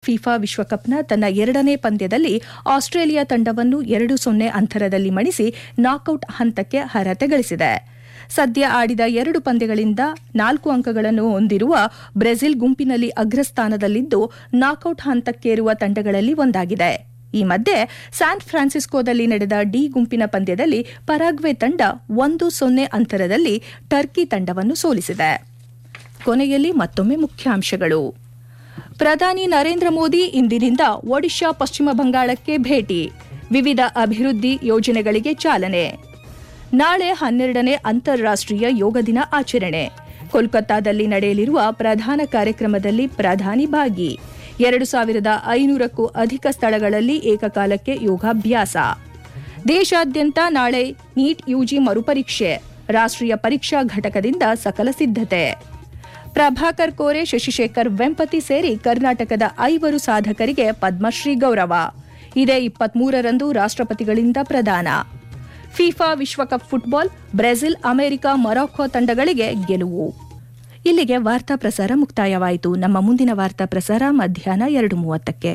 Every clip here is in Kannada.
ಫಿಫಾ ವಿಶ್ವಕಪ್ನ ತನ್ನ ಎರಡನೇ ಪಂದ್ಯದಲ್ಲಿ ಆಸ್ಟ್ರೇಲಿಯಾ ತಂಡವನ್ನು ಎರಡು ಸೊನ್ನೆ ಅಂತರದಲ್ಲಿ ಮಣಿಸಿ ನಾಕೌಟ್ ಹಂತಕ್ಕೆ ಅರ್ಹತೆ ಗಳಿಸಿದೆ ಸದ್ಯ ಆಡಿದ ಎರಡು ಪಂದ್ಯಗಳಿಂದ ನಾಲ್ಕು ಅಂಕಗಳನ್ನು ಹೊಂದಿರುವ ಬ್ರೆಜಿಲ್ ಗುಂಪಿನಲ್ಲಿ ಅಗ್ರಸ್ಥಾನದಲ್ಲಿದ್ದು ನಾಕೌಟ್ ಹಂತಕ್ಕೇರುವ ತಂಡಗಳಲ್ಲಿ ಒಂದಾಗಿದೆ ಈ ಮಧ್ಯೆ ಸ್ಯಾನ್ ಫ್ರಾನ್ಸಿಸ್ಕೋದಲ್ಲಿ ನಡೆದ ಡಿ ಗುಂಪಿನ ಪಂದ್ಯದಲ್ಲಿ ಪರಾಗ್ವೆ ತಂಡ ಒಂದು ಸೊನ್ನೆ ಅಂತರದಲ್ಲಿ ಟರ್ಕಿ ತಂಡವನ್ನು ಸೋಲಿಸಿದೆ ಕೊನೆಯಲ್ಲಿ ಮತ್ತೊಮ್ಮೆ ಮುಖ್ಯಾಂಶಗಳು ಪ್ರಧಾನಿ ನರೇಂದ್ರ ಮೋದಿ ಇಂದಿನಿಂದ ಒಡಿಶಾ ಪಶ್ಚಿಮ ಬಂಗಾಳಕ್ಕೆ ಭೇಟಿ ವಿವಿಧ ಅಭಿವೃದ್ಧಿ ಯೋಜನೆಗಳಿಗೆ ಚಾಲನೆ ನಾಳೆ ಹನ್ನೆರಡನೇ ಅಂತಾರಾಷ್ಟೀಯ ಯೋಗ ದಿನ ಆಚರಣೆ ಕೋಲ್ಕತ್ತಾದಲ್ಲಿ ನಡೆಯಲಿರುವ ಪ್ರಧಾನ ಕಾರ್ಯಕ್ರಮದಲ್ಲಿ ಪ್ರಧಾನಿ ಭಾಗಿ ಎರಡು ಸಾವಿರದ ಐನೂರಕ್ಕೂ ಅಧಿಕ ಸ್ಥಳಗಳಲ್ಲಿ ಏಕಕಾಲಕ್ಕೆ ಯೋಗಾಭ್ಯಾಸ ದೇಶಾದ್ಯಂತ ನಾಳೆ ನೀಟ್ ಯುಜಿ ಮರುಪರೀಕ್ಷೆ ರಾಷ್ಟ್ರೀಯ ಪರೀಕ್ಷಾ ಘಟಕದಿಂದ ಸಕಲ ಸಿದ್ಧತೆ ಪ್ರಭಾಕರ್ ಕೋರೆ ಶಶಿಶೇಖರ್ ವೆಂಪತಿ ಸೇರಿ ಕರ್ನಾಟಕದ ಐವರು ಸಾಧಕರಿಗೆ ಪದ್ಮಶ್ರೀ ಗೌರವ ಇದೇ ಇಪ್ಪತ್ಮೂರರಂದು ರಾಷ್ಟ್ರಪತಿಗಳಿಂದ ಪ್ರದಾನ ಫಿಫಾ ವಿಶ್ವಕಪ್ ಫುಟ್ಬಾಲ್ ಬ್ರೆಜಿಲ್ ಅಮೆರಿಕ ಮೊರಾಕೊ ತಂಡಗಳಿಗೆ ಗೆಲುವು ಇಲ್ಲಿಗೆ ವಾರ್ತಾ ಪ್ರಸಾರ ಮುಕ್ತಾಯವಾಯಿತು ನಮ್ಮ ಮುಂದಿನ ವಾರ್ತಾ ಪ್ರಸಾರ ಮಧ್ಯಾಹ್ನ ಎರಡು ಮೂವತ್ತಕ್ಕೆ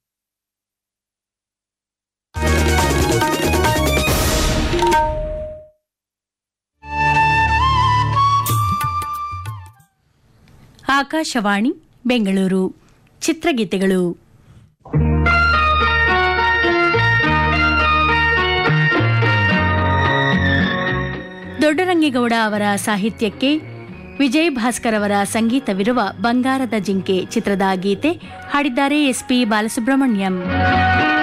ಆಕಾಶವಾಣಿ ಬೆಂಗಳೂರು ಚಿತ್ರಗೀತೆಗಳು ದೊಡ್ಡರಂಗೇಗೌಡ ಅವರ ಸಾಹಿತ್ಯಕ್ಕೆ ವಿಜಯ್ ಭಾಸ್ಕರ್ ಅವರ ಸಂಗೀತವಿರುವ ಬಂಗಾರದ ಜಿಂಕೆ ಚಿತ್ರದ ಗೀತೆ ಹಾಡಿದ್ದಾರೆ ಎಸ್ಪಿ ಬಾಲಸುಬ್ರಹ್ಮಣ್ಯಂ